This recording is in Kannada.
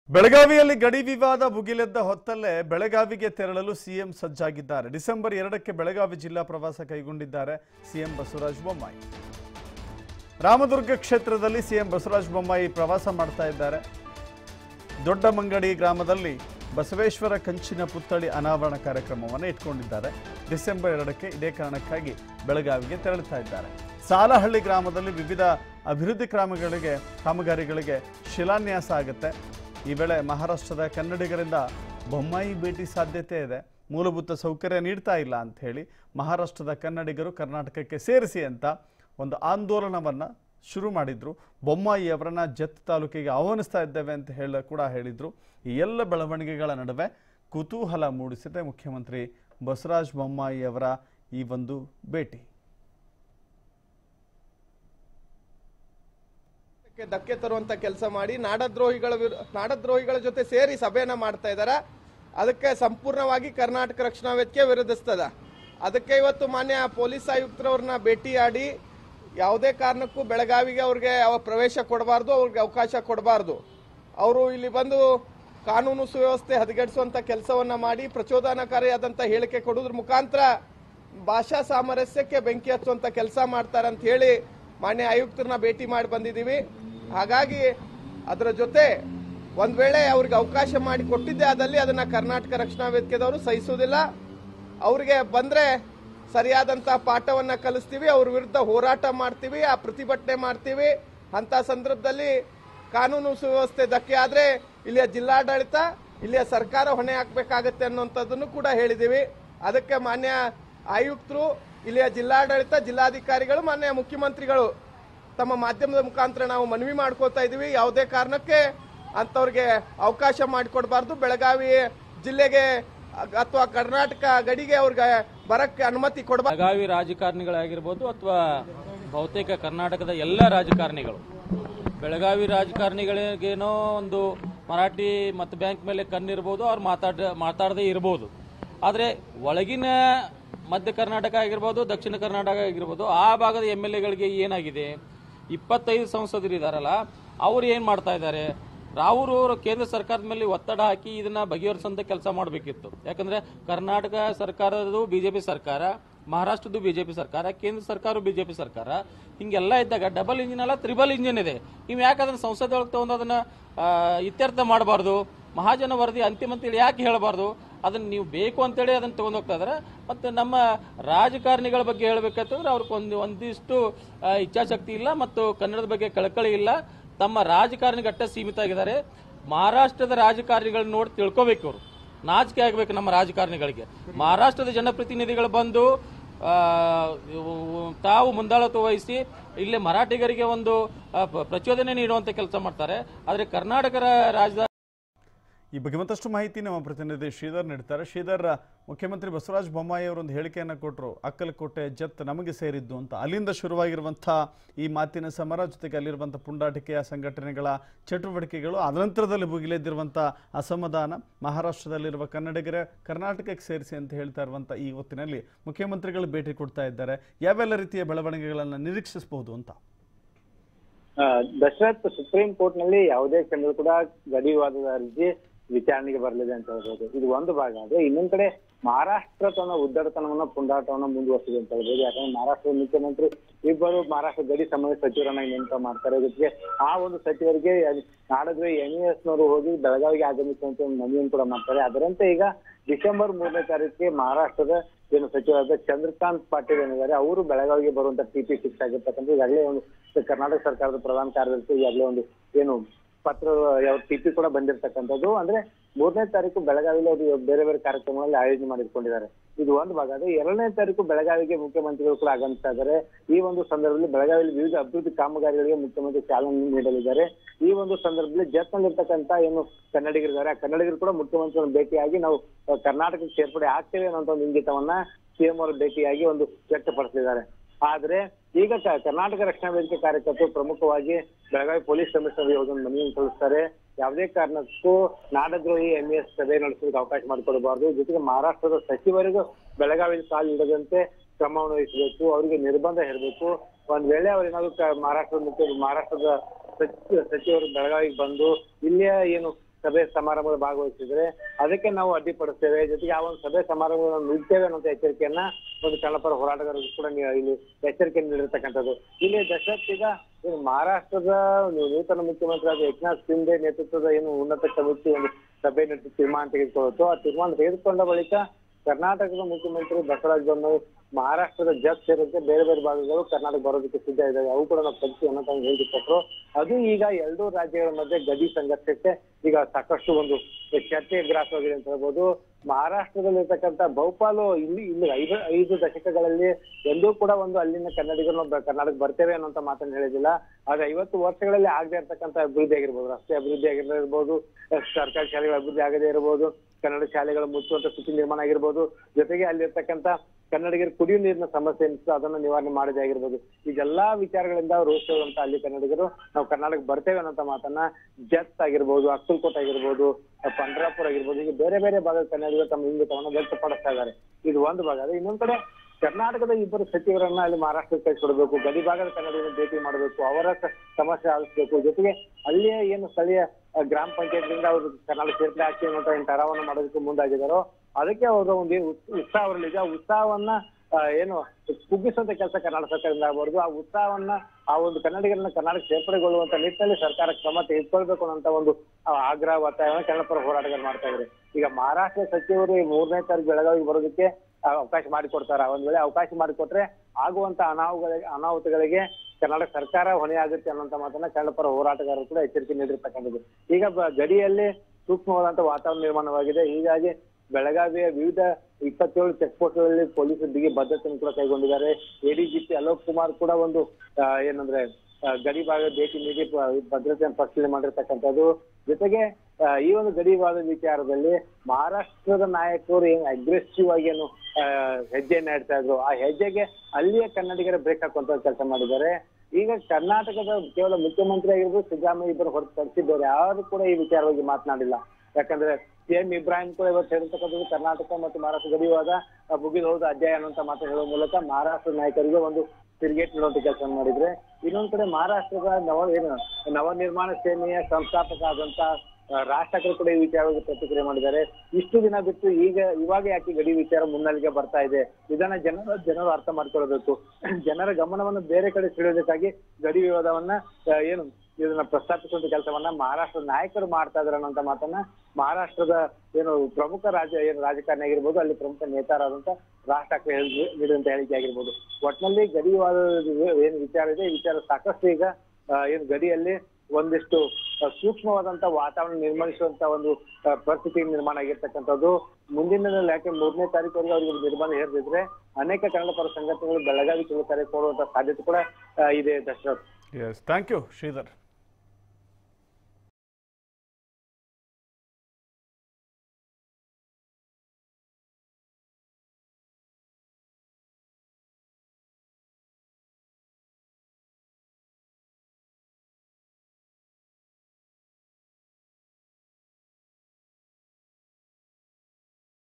ಬೆಳಗಾವಿಯಲ್ಲಿ ಗಡಿ ವಿವಾದ ಭುಗಿಲೆದ್ದ ಹೊತ್ತಲ್ಲೇ ಬೆಳಗಾವಿಗೆ ತೆರಳಲು ಸಿಎಂ ಸಜ್ಜಾಗಿದ್ದಾರೆ ಡಿಸೆಂಬರ್ ಎರಡಕ್ಕೆ ಬೆಳಗಾವಿ ಜಿಲ್ಲಾ ಪ್ರವಾಸ ಕೈಗೊಂಡಿದ್ದಾರೆ ಸಿಎಂ ಬಸವರಾಜ ಬೊಮ್ಮಾಯಿ ರಾಮದುರ್ಗ ಕ್ಷೇತ್ರದಲ್ಲಿ ಸಿಎಂ ಬಸವರಾಜ ಬೊಮ್ಮಾಯಿ ಪ್ರವಾಸ ಮಾಡ್ತಾ ಇದ್ದಾರೆ ದೊಡ್ಡ ಮಂಗಡಿ ಗ್ರಾಮದಲ್ಲಿ ಬಸವೇಶ್ವರ ಕಂಚಿನ ಪುತ್ಥಳಿ ಅನಾವರಣ ಕಾರ್ಯಕ್ರಮವನ್ನು ಇಟ್ಕೊಂಡಿದ್ದಾರೆ ಡಿಸೆಂಬರ್ ಎರಡಕ್ಕೆ ಇದೇ ಕಾರಣಕ್ಕಾಗಿ ಬೆಳಗಾವಿಗೆ ತೆರಳುತ್ತಾ ಇದ್ದಾರೆ ಸಾಲಹಳ್ಳಿ ಗ್ರಾಮದಲ್ಲಿ ವಿವಿಧ ಅಭಿವೃದ್ಧಿ ಕ್ರಮಗಳಿಗೆ ಕಾಮಗಾರಿಗಳಿಗೆ ಶಿಲಾನ್ಯಾಸ ಆಗುತ್ತೆ ಈ ವೇಳೆ ಮಹಾರಾಷ್ಟ್ರದ ಕನ್ನಡಿಗರಿಂದ ಬೊಮ್ಮಾಯಿ ಭೇಟಿ ಸಾಧ್ಯತೆ ಇದೆ ಮೂಲಭೂತ ಸೌಕರ್ಯ ನೀಡ್ತಾ ಇಲ್ಲ ಅಂತ ಹೇಳಿ ಮಹಾರಾಷ್ಟ್ರದ ಕನ್ನಡಿಗರು ಕರ್ನಾಟಕಕ್ಕೆ ಸೇರಿಸಿ ಅಂತ ಒಂದು ಆಂದೋಲನವನ್ನು ಶುರು ಮಾಡಿದ್ರು ಬೊಮ್ಮಾಯಿ ಅವರನ್ನ ಜತ್ ತಾಲೂಕಿಗೆ ಆಹ್ವಾನಿಸ್ತಾ ಇದ್ದೇವೆ ಅಂತ ಹೇಳ ಕೂಡ ಹೇಳಿದ್ರು ಈ ಎಲ್ಲ ಬೆಳವಣಿಗೆಗಳ ನಡುವೆ ಕುತೂಹಲ ಮೂಡಿಸಿದೆ ಮುಖ್ಯಮಂತ್ರಿ ಬಸವರಾಜ ಬೊಮ್ಮಾಯಿ ಅವರ ಈ ಒಂದು ಭೇಟಿ ಕ್ಕೆ ಧಕ್ಕೆ ತರುವಂತ ಕೆಲಸ ಮಾಡಿ ನಾಡದ್ರೋಹಿಗಳ ವಿರು- ನಾಡದ್ರೋಹಿಗಳ ಜೊತೆ ಸೇರಿ ಸಭೆಯನ್ನ ಮಾಡ್ತಾ ಇದಾರೆ ಅದಕ್ಕೆ ಸಂಪೂರ್ಣವಾಗಿ ಕರ್ನಾಟಕ ರಕ್ಷಣಾ ವೇದಿಕೆ ವಿರೋಧಿಸ್ತದ ಅದಕ್ಕೆ ಇವತ್ತು ಮಾನ್ಯ ಪೊಲೀಸ್ ಆಯುಕ್ತರವ್ರನ್ನ ಭೇಟಿಯಾಡಿ ಯಾವುದೇ ಕಾರಣಕ್ಕೂ ಬೆಳಗಾವಿಗೆ ಅವ್ರಿಗೆ ಅವ ಪ್ರವೇಶ ಕೊಡಬಾರ್ದು ಅವ್ರಿಗೆ ಅವಕಾಶ ಕೊಡಬಾರ್ದು ಅವರು ಇಲ್ಲಿ ಬಂದು ಕಾನೂನು ಸುವ್ಯವಸ್ಥೆ ಹದಗೆಡಿಸುವಂತ ಕೆಲಸವನ್ನ ಮಾಡಿ ಪ್ರಚೋದನಕಾರಿಯಾದಂತ ಹೇಳಿಕೆ ಕೊಡುವುದ್ರ ಮುಖಾಂತರ ಭಾಷಾ ಸಾಮರಸ್ಯಕ್ಕೆ ಬೆಂಕಿ ಹಚ್ಚುವಂತ ಕೆಲಸ ಮಾಡ್ತಾರೆ ಅಂತ ಹೇಳಿ ಮಾನ್ಯ ಆಯುಕ್ತರನ್ನ ಭೇಟಿ ಮಾಡಿ ಬಂದಿದ್ದೀವಿ ಹಾಗಾಗಿ ಅದರ ಜೊತೆ ಒಂದ್ ವೇಳೆ ಅವ್ರಿಗೆ ಅವಕಾಶ ಮಾಡಿ ಕೊಟ್ಟಿದ್ದೆ ಆದಲ್ಲಿ ಅದನ್ನ ಕರ್ನಾಟಕ ರಕ್ಷಣಾ ವೇದಿಕೆದವರು ಸಹಿಸುವುದಿಲ್ಲ ಅವ್ರಿಗೆ ಬಂದ್ರೆ ಸರಿಯಾದಂತ ಪಾಠವನ್ನ ಕಲಿಸ್ತೀವಿ ಅವ್ರ ವಿರುದ್ಧ ಹೋರಾಟ ಮಾಡ್ತೀವಿ ಆ ಪ್ರತಿಭಟನೆ ಮಾಡ್ತೀವಿ ಅಂತ ಸಂದರ್ಭದಲ್ಲಿ ಕಾನೂನು ಸುವ್ಯವಸ್ಥೆ ಧಕ್ಕೆ ಆದ್ರೆ ಇಲ್ಲಿಯ ಜಿಲ್ಲಾಡಳಿತ ಇಲ್ಲಿಯ ಸರ್ಕಾರ ಹೊಣೆ ಹಾಕ್ಬೇಕಾಗತ್ತೆ ಅನ್ನುವಂಥದ್ದನ್ನು ಕೂಡ ಹೇಳಿದೀವಿ ಅದಕ್ಕೆ ಮಾನ್ಯ ಆಯುಕ್ತರು ಇಲ್ಲಿಯ ಜಿಲ್ಲಾಡಳಿತ ಜಿಲ್ಲಾಧಿಕಾರಿಗಳು ಮಾನ್ಯ ಮುಖ್ಯಮಂತ್ರಿಗಳು ತಮ್ಮ ಮಾಧ್ಯಮದ ಮುಖಾಂತರ ನಾವು ಮನವಿ ಮಾಡ್ಕೋತಾ ಇದೀವಿ ಯಾವುದೇ ಕಾರಣಕ್ಕೆ ಅಂತವ್ರಿಗೆ ಅವಕಾಶ ಮಾಡಿಕೊಡ್ಬಾರ್ದು ಬೆಳಗಾವಿ ಜಿಲ್ಲೆಗೆ ಅಥವಾ ಕರ್ನಾಟಕ ಗಡಿಗೆ ಅವ್ರಿಗೆ ಬರಕ್ಕೆ ಅನುಮತಿ ಕೊಡಬಾರ್ದು ಬೆಳಗಾವಿ ರಾಜಕಾರಣಿಗಳಾಗಿರ್ಬೋದು ಅಥವಾ ಬಹುತೇಕ ಕರ್ನಾಟಕದ ಎಲ್ಲ ರಾಜಕಾರಣಿಗಳು ಬೆಳಗಾವಿ ರಾಜಕಾರಣಿಗಳಿಗೇನೋ ಒಂದು ಮರಾಠಿ ಮತ ಬ್ಯಾಂಕ್ ಮೇಲೆ ಕಣ್ಣಿರ್ಬೋದು ಅವ್ರು ಮಾತಾಡ ಮಾತಾಡದೇ ಇರ್ಬೋದು ಆದರೆ ಒಳಗಿನ ಮಧ್ಯ ಕರ್ನಾಟಕ ಆಗಿರ್ಬೋದು ದಕ್ಷಿಣ ಕರ್ನಾಟಕ ಆಗಿರ್ಬೋದು ಆ ಭಾಗದ ಎಮ್ ಎಲ್ ಎಗಳಿಗೆ ಏನಾಗಿದೆ ಇಪ್ಪತ್ತೈದು ಸಂಸದರು ಇದಾರಲ್ಲ ಅವ್ರು ಏನು ಮಾಡ್ತಾ ಇದ್ದಾರೆ ರಾಹುಲ್ ಅವರು ಕೇಂದ್ರ ಸರ್ಕಾರದ ಮೇಲೆ ಒತ್ತಡ ಹಾಕಿ ಇದನ್ನ ಬಗೆಹರಿಸುವಂತ ಕೆಲಸ ಮಾಡಬೇಕಿತ್ತು ಯಾಕಂದ್ರೆ ಕರ್ನಾಟಕ ಸರ್ಕಾರದ್ದು ಬಿಜೆಪಿ ಸರ್ಕಾರ ಮಹಾರಾಷ್ಟ್ರದ್ದು ಬಿಜೆಪಿ ಸರ್ಕಾರ ಕೇಂದ್ರ ಸರ್ಕಾರ ಬಿಜೆಪಿ ಸರ್ಕಾರ ಹಿಂಗೆಲ್ಲ ಇದ್ದಾಗ ಡಬಲ್ ಇಂಜಿನ್ ಅಲ್ಲ ತ್ರಿಬಲ್ ಇಂಜಿನ್ ಇದೆ ನೀವು ಯಾಕೆ ಅದನ್ನ ಸಂಸತ್ ಒಳಗೆ ತಗೊಂಡು ಅದನ್ನ ಆ, ಇತ್ಯರ್ಥ ಮಾಡಬಾರ್ದು ಮಹಾಜನ ವರದಿ ಅಂತಿಮ ಅಂತೇಳಿ ಯಾಕೆ ಹೇಳಬಾರ್ದು ಅದನ್ನ ನೀವು ಬೇಕು ಅಂತೇಳಿ ಅದನ್ನ ತಗೊಂಡು ಹೋಗ್ತಾ ಇದಾರೆ ಮತ್ತೆ ನಮ್ಮ ರಾಜಕಾರಣಿಗಳ ಬಗ್ಗೆ ಹೇಳ್ಬೇಕಂತಂದ್ರೆ ಅವ್ರಿಗೆ ಒಂದು ಒಂದಿಷ್ಟು ಆ, ಇಚ್ಛಾಶಕ್ತಿ ಇಲ್ಲ ಮತ್ತು ಕನ್ನಡದ ಬಗ್ಗೆ ಕಳಕಳಿ ಇಲ್ಲ ತಮ್ಮ ರಾಜಕಾರಣಿಗಟ್ಟ ಸೀಮಿತ ಆಗಿದ್ದಾರೆ ಮಹಾರಾಷ್ಟ್ರದ ರಾಜಕಾರಣಿಗಳನ್ನ ನೋಡಿ ತಿಳ್ಕೊಬೇಕು ಅವರು ನಾಚಿಕೆ ಆಗ್ಬೇಕು ನಮ್ಮ ರಾಜಕಾರಣಿಗಳಿಗೆ ಮಹಾರಾಷ್ಟ್ರದ ಜನಪ್ರತಿನಿಧಿಗಳು ಬಂದು ಆ, ಇವು- ತಾವು ಮುಂದಾಳತ್ವ ವಹಿಸಿ ಇಲ್ಲೇ ಮರಾಠಿಗರಿಗೆ ಒಂದು ಆ, ಪ- ಪ್ರಚೋದನೆ ನೀಡುವಂತ ಕೆಲಸ ಮಾಡ್ತಾರೆ ಆದರೆ ಕರ್ನಾಟಕ ರಾ- ರಾಜಧಾನಿ ಈ ಬಗ್ಗೆ ಮತ್ತಷ್ಟು ಮಾಹಿತಿ ನಮ್ಮ ಪ್ರತಿನಿಧಿ ಶ್ರೀಧರ್ ನೀಡ್ತಾರೆ ಶ್ರೀಧರ್ ಮುಖ್ಯಮಂತ್ರಿ ಬಸವರಾಜ ಬೊಮ್ಮಾಯಿ ಅವರು ಒಂದು ಹೇಳಿಕೆಯನ್ನು ಕೊಟ್ಟರು ಅಕ್ಕಲಕೋಟೆ ಜತ್ ನಮಗೆ ಸೇರಿದ್ದು ಅಂತ ಅಲ್ಲಿಂದ ಶುರುವಾಗಿರುವಂಥ ಈ ಮಾತಿನ ಸಮರ ಜೊತೆಗೆ ಅಲ್ಲಿರುವಂಥ ಪುಂಡಾಟಿಕೆಯ ಸಂಘಟನೆಗಳ ಚಟುವಟಿಕೆಗಳು ಅನಂತರದಲ್ಲಿ ಭುಗಿಲೆದ್ದಿರುವಂಥ ಅಸಮಾಧಾನ ಮಹಾರಾಷ್ಟ್ರದಲ್ಲಿರುವ ಕನ್ನಡಿಗರ ಕರ್ನಾಟಕಕ್ಕೆ ಸೇರಿಸಿ ಅಂತ ಹೇಳ್ತಾ ಇರುವಂಥ ಈ ಹೊತ್ತಿನಲ್ಲಿ ಮುಖ್ಯಮಂತ್ರಿಗಳು ಭೇಟಿ ಕೊಡ್ತಾ ಇದ್ದಾರೆ ಯಾವೆಲ್ಲ ರೀತಿಯ ಬೆಳವಣಿಗೆಗಳನ್ನು ನಿರೀಕ್ಷಿಸಬಹುದು ಅಂತ ಆ, ದಶರಥ್ ಸುಪ್ರೀಂ ಕೋರ್ಟ್ ನಲ್ಲಿ ಯಾವುದೇ ಕ್ಷಣದಲ್ಲೂ ಕೂಡ ಗಡಿ ವಿವಾದದ ಅರ್ಜಿ ವಿಚಾರಣೆಗೆ ಬರಲಿದೆ ಅಂತ ಹೇಳ್ಬೋದು ಇದು ಒಂದು ಭಾಗ ಆದ್ರೆ ಇನ್ನೊಂದ್ ಕಡೆ ಮಹಾರಾಷ್ಟ್ರ ತನ್ನ ಉದ್ದಡತನವನ್ನ ಪುಂಡಾಟವನ್ನ ಮುಂದುವರಿಸಿದೆ ಅಂತ ಹೇಳ್ಬೋದು ಯಾಕಂದ್ರೆ ಮಹಾರಾಷ್ಟ್ರದ ಮುಖ್ಯಮಂತ್ರಿ ಇಬ್ಬರು ಮಹಾರಾಷ್ಟ್ರ ಗಡಿ ಸಂಬಂಧ ಸಚಿವರನ್ನಾಗಿ ನೇಮಕ ಮಾಡ್ತಾರೆ ಜೊತೆಗೆ ಆ ಒಂದು ಸಚಿವರಿಗೆ ನಾಡದ್ವೆ ಎನ್ ಎಸ್ ನವರು ಹೋಗಿ ಬೆಳಗಾವಿಗೆ ಆಗಮಿಸುವಂತ ಒಂದು ಮನವಿಯನ್ನು ಕೂಡ ಮಾಡ್ತಾರೆ ಅದರಂತೆ ಈಗ ಡಿಸೆಂಬರ್ ಮೂರನೇ ತಾರೀಕಿಗೆ ಮಹಾರಾಷ್ಟ್ರದ ಏನು ಸಚಿವರಾದ ಚಂದ್ರಕಾಂತ್ ಪಾಟೀಲ್ ಏನಿದ್ದಾರೆ ಅವರು ಬೆಳಗಾವಿಗೆ ಬರುವಂತ ಟಿ ಪಿ ಫಿಕ್ಸ್ ಆಗಿರ್ತಕ್ಕಂಥ ಈಗಾಗಲೇ ಒಂದು ಕರ್ನಾಟಕ ಸರ್ಕಾರದ ಪ್ರಧಾನ ಕಾರ್ಯದರ್ಶಿ ಈಗಾಗಲೇ ಒಂದು ಏನು ಪತ್ರ ಯಾವ ಟಿ ಪಿ ಕೂಡ ಬಂದಿರತಕ್ಕಂಥದ್ದು ಅಂದ್ರೆ ಮೂರನೇ ತಾರೀಕು ಬೆಳಗಾವಿಲಿ ಅವರು ಬೇರೆ ಬೇರೆ ಕಾರ್ಯಕ್ರಮಗಳಲ್ಲಿ ಆಯೋಜನೆ ಮಾಡಿಕೊಂಡಿದ್ದಾರೆ ಇದು ಒಂದು ಭಾಗ ಆದ್ರೆ ಎರಡನೇ ತಾರೀಕು ಬೆಳಗಾವಿಗೆ ಮುಖ್ಯಮಂತ್ರಿಗಳು ಕೂಡ ಆಗಮಿಸ್ತಾ ಇದ್ದಾರೆ ಈ ಒಂದು ಸಂದರ್ಭದಲ್ಲಿ ಬೆಳಗಾವಿಯಲ್ಲಿ ವಿವಿಧ ಅಭಿವೃದ್ಧಿ ಕಾಮಗಾರಿಗಳಿಗೆ ಮುಖ್ಯಮಂತ್ರಿ ಚಾಲನೆ ನೀಡಲಿದ್ದಾರೆ ಈ ಒಂದು ಸಂದರ್ಭದಲ್ಲಿ ಜತ್ನಲ್ಲಿರ್ತಕ್ಕಂಥ ಏನು ಕನ್ನಡಿಗರಿದ್ದಾರೆ ಆ ಕನ್ನಡಿಗರು ಕೂಡ ಮುಖ್ಯಮಂತ್ರಿಗಳನ್ನು ಭೇಟಿಯಾಗಿ ನಾವು ಅಹ್, ಕರ್ನಾಟಕಕ್ಕೆ ಸೇರ್ಪಡೆ ಆಗ್ತೇವೆ ಅನ್ನೋ ಒಂದು ಇಂಗಿತವನ್ನ ಸಿಎಂ ಅವರು ಭೇಟಿಯಾಗಿ ಒಂದು ವ್ಯಕ್ತಪಡಿಸಿದ್ದಾರೆ ಆದ್ರೆ ಈಗ ಕ- ಕರ್ನಾಟಕ ರಕ್ಷಣಾ ವೇದಿಕೆ ಕಾರ್ಯಕರ್ತರು ಪ್ರಮುಖವಾಗಿ ಬೆಳಗಾವಿ ಪೊಲೀಸ್ ಕಮಿಷನರ್ ಒಂದು ಮನವಿಯನ್ನು ಸಲ್ಲಿಸ್ತಾರೆ ಯಾವುದೇ ಕಾರಣಕ್ಕೂ ನಾಡದ್ರೋಹಿ ಎಂ ಎಸ್ ಸಭೆ ನಡೆಸೋದಕ್ಕೆ ಅವಕಾಶ ಮಾಡಿಕೊಡಬಾರ್ದು ಜೊತೆಗೆ ಮಹಾರಾಷ್ಟ್ರದ ಸಚಿವರಿಗೂ ಬೆಳಗಾವಿಯಲ್ಲಿ ಕಾಲು ಇಡದಂತೆ ಕ್ರಮವನ್ನು ವಹಿಸಬೇಕು ಅವರಿಗೆ ನಿರ್ಬಂಧ ಹೇರಬೇಕು ಒಂದ್ ವೇಳೆ ಅವ್ರು ಏನಾದ್ರು ಕ- ಮಹಾರಾಷ್ಟ್ರದ ಮುಖ್ಯ ಮಹಾರಾಷ್ಟ್ರದ ಸಚಿವ- ಸಚಿವರು ಬೆಳಗಾವಿಗೆ ಬಂದು ಇಲ್ಲಿಯ ಏನು ಸಭೆ ಸಮಾರಂಭದ ಭಾಗವಹಿಸಿದ್ರೆ ಅದಕ್ಕೆ ನಾವು ಅಡ್ಡಿಪಡಿಸ್ತೇವೆ ಜೊತೆಗೆ ಆ ಒಂದು ಸಭೆ ಸಮಾರಂಭವನ್ನು ನಿಲ್ತೇವೆ ಅನ್ನೋ ಎಚ್ಚರಿಕೆಯನ್ನ ಒಂದು ಕನ್ನಡಪರ ಹೋರಾಟಗಾರರು ಕೂಡ ನೀವು ಇಲ್ಲಿ ಎಚ್ಚರಿಕೆ ನೀಡಿರ್ತಕ್ಕಂಥದ್ದು ಇಲ್ಲಿ ದಶರಥ್ ಈಗ ಏನು ಮಹಾರಾಷ್ಟ್ರದ ನೂತನ ಮುಖ್ಯಮಂತ್ರಿ ಆದ ಏಕನಾಥ್ ಶಿಂದೆ ನೇತೃತ್ವದ ಏನು ಉನ್ನತ ಸಮಿತಿ ಒಂದು ಸಭೆ ನಡೆಸಿ ತೀರ್ಮಾನ ತೆಗೆದುಕೊಳ್ಳುತ್ತೋ ಆ ತೀರ್ಮಾನ ತೆಗೆದುಕೊಂಡ ಬಳಿಕ ಕರ್ನಾಟಕದ ಮುಖ್ಯಮಂತ್ರಿ ಬಸವರಾಜ ಬೊಮ್ಮಾಯಿ ಮಹಾರಾಷ್ಟ್ರದ ಜತ್ ಸೇರಿದಂತೆ ಬೇರೆ ಬೇರೆ ಭಾಗಗಳು ಕರ್ನಾಟಕ ಬರೋದಕ್ಕೆ ಸಿದ್ಧ ಇದ್ದಾವೆ ಅವು ಕೂಡ ನಾವು ಕಲಿಸಿ ಅನ್ನೋ ಹೇಳಿಕೊಟ್ರು ಅದು ಈಗ ಎರಡೂ ರಾಜ್ಯಗಳ ಮಧ್ಯೆ ಗಡಿ ಸಂಘರ್ಷಕ್ಕೆ ಈಗ ಸಾಕಷ್ಟು ಒಂದು ಚರ್ಚೆ ಗ್ರಾಸವಾಗಿದೆ ಅಂತ ಹೇಳ್ಬೋದು ಮಹಾರಾಷ್ಟ್ರದಲ್ಲಿರ್ತಕ್ಕಂಥ ಬಹುಪಾಲು ಇಲ್ಲಿ ಇಲ್ಲಿ ಐದು ಐದು ದಶಕಗಳಲ್ಲಿ ಎಂದೂ ಕೂಡ ಒಂದು ಅಲ್ಲಿನ ಕನ್ನಡಿಗರು ಬ- ಕರ್ನಾಟಕ ಬರ್ತೇವೆ ಅನ್ನೋಂತ ಮಾತನ್ನ ಹೇಳಿದಿಲ್ಲ ಆದ್ರೆ ಐವತ್ತು ವರ್ಷಗಳಲ್ಲಿ ಆಗದೆ ಇರ್ತಕ್ಕಂಥ ಅಭಿವೃದ್ಧಿ ಆಗಿರ್ಬೋದು ರಸ್ತೆ ಅಭಿವೃದ್ಧಿ ಆಗಿರ್ಬೋದು ಸರ್ಕಾರಿ ಶಾಲೆಗಳ ಅಭಿವೃದ್ಧಿ ಆಗದೇ ಇರಬಹುದು ಕನ್ನಡ ಶಾಲೆಗಳು ಮುಚ್ಚುವಂತ ಸ್ಥಿತಿ ನಿರ್ಮಾಣ ಆಗಿರ್ಬೋದು ಜೊತೆಗೆ ಅಲ್ಲಿರ್ತಕ್ಕಂಥ ಕನ್ನಡಿಗರ ಕುಡಿಯುವ ನೀರಿನ ಸಮಸ್ಯೆ ಏನಿತ್ತು ಅದನ್ನ ನಿವಾರಣೆ ಮಾಡಿದೆ ಆಗಿರ್ಬೋದು ಈಗೆಲ್ಲಾ ವಿಚಾರಗಳಿಂದ ರೋಷವಂತ ಅಲ್ಲಿ ಕನ್ನಡಿಗರು ನಾವು ಕರ್ನಾಟಕ ಬರ್ತೇವೆ ಅನ್ನೋಂತ ಮಾತನ್ನ ಜತ್ ಆಗಿರ್ಬೋದು ಅಕ್ಕಲ್ಕೋಟ್ ಆಗಿರ್ಬೋದು ಪಂಡ್ರಾಪುರ ಆಗಿರ್ಬೋದು ಹೀಗೆ ಬೇರೆ ಬೇರೆ ಭಾಗದ ಕನ್ನಡಿಗರು ತಮ್ಮ ಇಂಗಿತವನ್ನ ವ್ಯಕ್ತಪಡಿಸ್ತಾ ಇದ್ದಾರೆ ಇದು ಒಂದು ಭಾಗ ಅದೇ ಇನ್ನೊಂದ್ ಕಡೆ ಕರ್ನಾಟಕದ ಇಬ್ಬರು ಸಚಿವರನ್ನ ಅಲ್ಲಿ ಮಹಾರಾಷ್ಟ್ರಕ್ಕೆ ಕಳಿಸ್ಕೊಡ್ಬೇಕು ಗಡಿ ಭಾಗದ ಕನ್ನಡಿಗರನ್ನ ಭೇಟಿ ಮಾಡಬೇಕು ಅವರ ಸ- ಸಮಸ್ಯೆ ಆಲಿಸ್ಬೇಕು ಜೊತೆಗೆ ಅಲ್ಲಿಯ ಏನು ಸ್ಥಳೀಯ ಆ, ಗ್ರಾಮ ಪಂಚಾಯತ್ನಿಂದ ಅವರು ಕರ್ನಾಟಕ ಸೇರ್ಪಡೆ ಆಗ್ತೀವಿ ಅನ್ನೋ ಏನು ಠರಾವನ್ನ ಮಾಡೋದಕ್ಕೆ ಮುಂದಾಗಿದ್ದಾರೋ ಅದಕ್ಕೆ ಅವರ ಒಂದು ಏನು ಉತ್- ಉತ್ಸಾಹ ಅವರಲ್ಲಿದೆ ಆ ಉತ್ಸಾಹವನ್ನ ಆ, ಏನು ಕುಗ್ಗಿಸುವಂತ ಕೆಲಸ ಕರ್ನಾಟಕ ಸರ್ಕಾರದಿಂದ ಆಗಬಾರ್ದು ಆ ಉತ್ಸಾಹವನ್ನ ಆ ಒಂದು ಕನ್ನಡಿಗರನ್ನ ಕರ್ನಾಟಕ ಸೇರ್ಪಡೆಗೊಳ್ಳುವಂತ ನಿಟ್ಟಿನಲ್ಲಿ ಸರ್ಕಾರ ಕ್ರಮ ತೆಗೆದುಕೊಳ್ಬೇಕು ಅನ್ನೋ ಒಂದು ಆ, ಆಗ್ರಹ ಒತ್ತಾಯವನ್ನು ಕನ್ನಡ ಪರ ಹೋರಾಟಗಾರರು ಮಾಡ್ತಾ ಇದ್ದಾರೆ ಈಗ ಮಹಾರಾಷ್ಟ್ರ ಸಚಿವರು ಈ ಮೂರನೇ ತಾರೀಕು ಬೆಳಗಾವಿಗೆ ಬರೋದಕ್ಕೆ ಆ, ಅವಕಾಶ ಮಾಡಿಕೊಡ್ತಾರ ಒಂದ್ ವೇಳೆ ಅವಕಾಶ ಮಾಡಿಕೊಟ್ರೆ ಆಗುವಂತ ಅನಾಹುಗಳಿಗೆ ಅನಾಹುತಗಳಿಗೆ ಕರ್ನಾಟಕ ಸರ್ಕಾರ ಹೊಣೆ ಆಗುತ್ತೆ ಅನ್ನೋಂತ ಮಾತನ್ನ ಕನ್ನಡ ಪರ ಹೋರಾಟಗಾರರು ಕೂಡ ಎಚ್ಚರಿಕೆ ನೀಡಿರ್ತಕ್ಕಂಥದ್ದು ಈಗ ಬ- ಗಡಿಯಲ್ಲಿ ಸೂಕ್ಷ್ಮವಾದಂತ ವಾತಾವರಣ ನಿರ್ಮಾಣವಾಗಿದೆ ಹೀಗಾಗಿ ಬೆಳಗಾವಿಯ ವಿವಿಧ ಇಪ್ಪತ್ತೇಳು ಚೆಕ್ ಪೋಸ್ಟ್ಗಳಲ್ಲಿ ಪೊಲೀಸರು ಬಿಗಿ ಭದ್ರತೆಯನ್ನು ಕೂಡ ಕೈಗೊಂಡಿದ್ದಾರೆ ಎಡಿಜಿಪಿ ಅಲೋಕ್ ಕುಮಾರ್ ಕೂಡ ಒಂದು ಆ, ಏನಂದ್ರೆ ಆ, ಗಡಿ ಭಾಗ ಭೇಟಿ ನೀಡಿ ಪ- ಭದ್ರತೆಯನ್ನು ಪರಿಶೀಲನೆ ಮಾಡಿರ್ತಕ್ಕಂಥದ್ದು ಜೊತೆಗೆ ಆ, ಈ ಒಂದು ಗಡಿವಾದ ವಿಚಾರದಲ್ಲಿ ಮಹಾರಾಷ್ಟ್ರದ ನಾಯಕರು ಏನು ಅಗ್ರೆಸಿವ್ ಆಗಿ ಏನು ಆ, ಹೆಜ್ಜೆಯನ್ನ ಇಡ್ತಾ ಇದ್ರು ಆ ಹೆಜ್ಜೆಗೆ ಅಲ್ಲಿಯ ಕನ್ನಡಿಗರ ಬ್ರೇಕ್ ಹಾಕುವಂತ ಕೆಲಸ ಮಾಡಿದ್ದಾರೆ ಈಗ ಕರ್ನಾಟಕದ ಕೇವಲ ಮುಖ್ಯಮಂತ್ರಿ ಆಗಿರ್ಬೋದು ಸಿದ್ದರಾಮಯ್ಯ ಇಬ್ಬರು ಹೊರತುಪಡಿಸಿದ್ದಾರೆ ಯಾರು ಕೂಡ ಈ ವಿಚಾರವಾಗಿ ಮಾತನಾಡಿಲ್ಲ ಯಾಕಂದ್ರೆ ಸಿಎಂ ಇಬ್ರಾಹಿಂ ಕೂಡ ಇವತ್ತು ಹೇಳಿರ್ತಕ್ಕಂಥದ್ದು ಕರ್ನಾಟಕ ಮತ್ತು ಮಹಾರಾಷ್ಟ್ರ ಗಡಿವಾದ ಮುಗಿದು ಹೋದ ಅಧ್ಯಾಯ ಅನ್ನುವಂತ ಮಾತು ಹೇಳುವ ಮೂಲಕ ಮಹಾರಾಷ್ಟ್ರ ನಾಯಕರಿಗೆ ಒಂದು ತಿರುಗೇಟ್ ನೀಡುವಂತ ಕೆಲಸ ಮಾಡಿದ್ರೆ ಇನ್ನೊಂದ್ ಕಡೆ ಮಹಾರಾಷ್ಟ್ರದ ನವ ಏನು ನವನಿರ್ಮಾಣ ಸೇನೆಯ ಸಂಸ್ಥಾಪಕ ಆದಂತ ಆ, ರಾಜ್ ಠಾಕ್ರೆ ಕೂಡ ಈ ವಿಚಾರವಾಗಿ ಪ್ರತಿಕ್ರಿಯೆ ಮಾಡಿದ್ದಾರೆ ಇಷ್ಟು ದಿನ ಬಿಟ್ಟು ಈಗ ಇವಾಗ ಯಾಕೆ ಗಡಿ ವಿಚಾರ ಮುನ್ನೆಲೆಗೆ ಬರ್ತಾ ಇದೆ ಇದನ್ನ ಜನರ ಜನರು ಅರ್ಥ ಮಾಡ್ಕೊಳ್ಬೇಕು ಜನರ ಗಮನವನ್ನು ಬೇರೆ ಕಡೆ ಸೆಳೆಯೋದಕ್ಕಾಗಿ ಗಡಿ ವಿವಾದವನ್ನ ಆ, ಏನು ಇದನ್ನ ಪ್ರಸ್ತಾಪಿಸುವಂತ ಕೆಲಸವನ್ನ ಮಹಾರಾಷ್ಟ್ರದ ನಾಯಕರು ಮಾಡ್ತಾ ಇದಾರೆ ಅನ್ನೋಂತ ಮಾತನ್ನ ಮಹಾರಾಷ್ಟ್ರದ ಏನು ಪ್ರಮುಖ ರಾಜ್ಯ ಏನು ರಾಜಕಾರಣಿ ಆಗಿರ್ಬೋದು ಅಲ್ಲಿ ಪ್ರಮುಖ ನೇತಾರಾದಂತ ರಾಜ್ ಠಾಕ್ರೆ ಹೇಳಿ- ನೀಡಿದಂತ ಹೇಳಿಕೆ ಆಗಿರ್ಬೋದು ಒಟ್ನಲ್ಲಿ ಗಡಿ ವಿವಾದದ ಏನು ವಿಚಾರ ಇದೆ ಈ ವಿಚಾರ ಸಾಕಷ್ಟು ಈಗ ಆ, ಏನು ಗಡಿಯಲ್ಲಿ ಒಂದಿಷ್ಟು ಆ, ಸೂಕ್ಷ್ಮವಾದಂತ ವಾತಾವರಣ ನಿರ್ಮಿಸುವಂತ ಒಂದು ಆ, ಪರಿಸ್ಥಿತಿ ನಿರ್ಮಾಣ ಆಗಿರ್ತಕ್ಕಂಥದ್ದು ಮುಂದಿನ ದಿನದಲ್ಲಿ ಯಾಕೆ ಮೂರನೇ ತಾರೀಕುವರೆಗೆ ಅವರಿಗೆ ನಿರ್ಬಂಧ ಹೇರಿದ್ರೆ ಅನೇಕ ಕನ್ನಡ ಪರ ಸಂಘಟನೆಗಳು ಬೆಳಗಾವಿ ಕರೆ ಕೊಡುವಂತ ಸಾಧ್ಯತೆ ಕೂಡ ಆ, ಇದೆ Dasharath yes thank you Sridhar